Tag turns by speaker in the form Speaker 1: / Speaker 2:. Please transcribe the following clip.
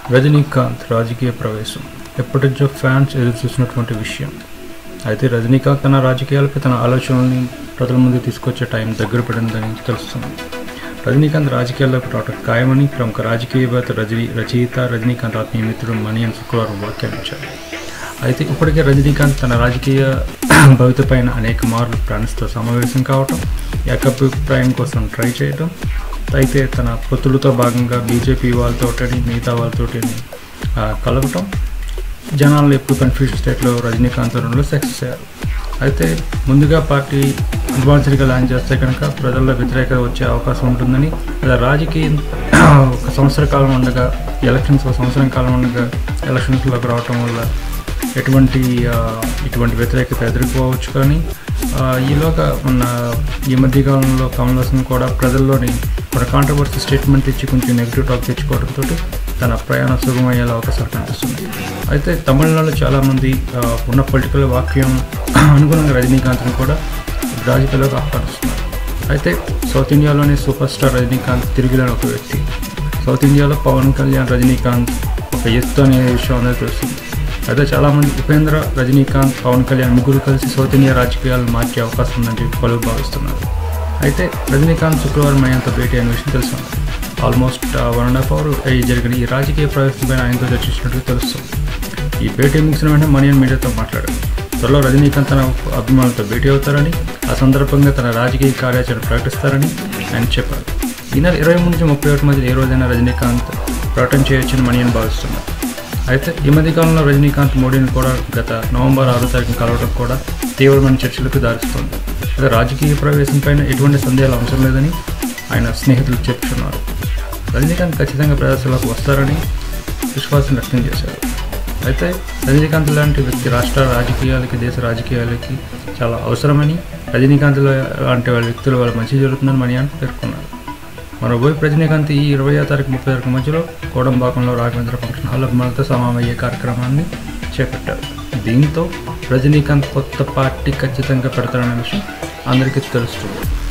Speaker 1: రజనీకాంత్ రాజకీయ ప్రవేశం ఎప్పటి నుంచో ఫ్యాన్స్ ఎదురు చూసినటువంటి విషయం అయితే రజనీకాంత్ తన రాజకీయాలపై తన ఆలోచనల్ని ప్రజల ముందు తీసుకొచ్చే టైం దగ్గర పడిందని తెలుస్తుంది రజనీకాంత్ రాజకీయాల్లోకి రావడం ఖాయమని ప్రముఖ రాజకీయవేత్త రజనీ రచయిత రజనీకాంత్ ఆత్మీయ మిత్రుడు మణియన్ శుక్రవారం వ్యాఖ్యానించారు అయితే ఇప్పటికే రజనీకాంత్ తన రాజకీయ భవిత పైన అనేక మార్లు ఫ్రాన్స్తో సమావేశం కావటం ఏకాభిప్రాయం కోసం ట్రై చేయడం అయితే తన పొత్తులతో భాగంగా బీజేపీ వాళ్ళతోటని మిగతా వాళ్ళతోటి కలవటం జనాలు ఎప్పుడు కన్ఫ్యూజన్ స్టేట్లో రజనీకాంత్ రంలో సక్సెస్ అయ్యారు అయితే ముందుగా పార్టీ అడ్వాన్స్డ్గా లాంచ్ చేస్తే కనుక ప్రజల్లో వ్యతిరేకత వచ్చే అవకాశం ఉంటుందని లేదా రాజకీయం ఒక సంవత్సర కాలం ఉండగా ఎలక్షన్స్ ఒక సంవత్సరం కాలం ఉండగా ఎలక్షన్స్లోకి రావటం వల్ల ఎటువంటి ఆ, ఇటువంటి వ్యతిరేకత ఎదుర్కోవచ్చు కానీ ఆ, ఈలోగా మన ఈ మధ్యకాలంలో కమల్ హాసన్ కూడా ప్రజల్లోని ఒక కాంట్రవర్సీ స్టేట్మెంట్ ఇచ్చి కొంచెం నెగిటివ్ టాక్ తెచ్చుకోవడంతో తన ప్రయాణం సుగమయ్యేలా అవకాశాలు కనిపిస్తుంది అయితే తమిళనాడులో చాలామంది ఆ, ఉన్న పొలిటికల్ వాక్యం అనుగుణంగా రజనీకాంత్ని కూడా రాజకీయాల్లోకి ఆహ్వానిస్తున్నారు అయితే సౌత్ ఇండియాలోని సూపర్ స్టార్ రజనీకాంత్ తిరిగిలేని ఒక వ్యక్తి సౌత్ ఇండియాలో పవన్ కళ్యాణ్ రజనీకాంత్ ఒక ఎత్తు అనే విషయం అనేది తెలుస్తుంది అయితే చాలామంది ఉపేంద్ర రజనీకాంత్ పవన్ కళ్యాణ్ ముగ్గురు కలిసి సౌత్ ఇండియా రాజకీయాలను మార్చే అవకాశం ఉందని చెప్పి పలువు భావిస్తున్నారు అయితే రజనీకాంత్ శుక్రవారం ఆయనతో భేటీ అయిన విషయం తెలుస్తుంది almost one and half hour జరిగిన ఈ రాజకీయ ప్రవేశంపై ఆయనతో చర్చించినట్టు తెలుస్తుంది ఈ భేటీ ముగిసిన వెంటనే మణియన్ మీడియాతో మాట్లాడారు త్వరలో రజనీకాంత్ తన అభిమానులతో భేటీ అవుతారని ఆ సందర్భంగా తన రాజకీయ కార్యాచరణ ప్రకటిస్తారని ఆయన చెప్పారు ఈ నెల ఇరవై మూడు నుంచి ముప్పై ఒకటి మధ్య ఏ రోజైనా రజనీకాంత్ ప్రకటన చేయొచ్చని మణియన్ భావిస్తున్నారు అయితే ఈ మధ్య కాలంలో రజనీకాంత్ మోడీని కూడా గత నవంబర్ ఆరో తారీఖున కలవడం కూడా తీవ్రమైన చర్చలకు దారిస్తుంది అయితే రాజకీయ ప్రవేశం పైన ఎటువంటి సందేహాలు అవసరం లేదని ఆయన స్నేహితులు చెప్తున్నారు రజనీకాంత్ ఖచ్చితంగా ప్రదర్శనలోకి వస్తారని విశ్వాసం వ్యక్తం చేశారు అయితే రజనీకాంత్ లాంటి వ్యక్తి రాష్ట్ర రాజకీయాలకి దేశ రాజకీయాలకి చాలా అవసరమని రజనీకాంత్ లాంటి వాళ్ళ వ్యక్తుల వల్ల మంచి జరుగుతుందని మణియాన్ పేర్కొన్నారు మరోవైపు రజనీకాంత్ ఈ ఇరవై తారీఖు ముప్పై తారీఖు మధ్యలో కోడంబాకంలో రాఘవేంద్ర ఫంక్షన్ హాల్ అభిమానులతో సమావేశ కార్యక్రమాన్ని చేపట్టారు దీంతో రజనీకాంత్ కొత్త పార్టీ ఖచ్చితంగా పెడతారనే విషయం అందరికీ తెలుస్తుంది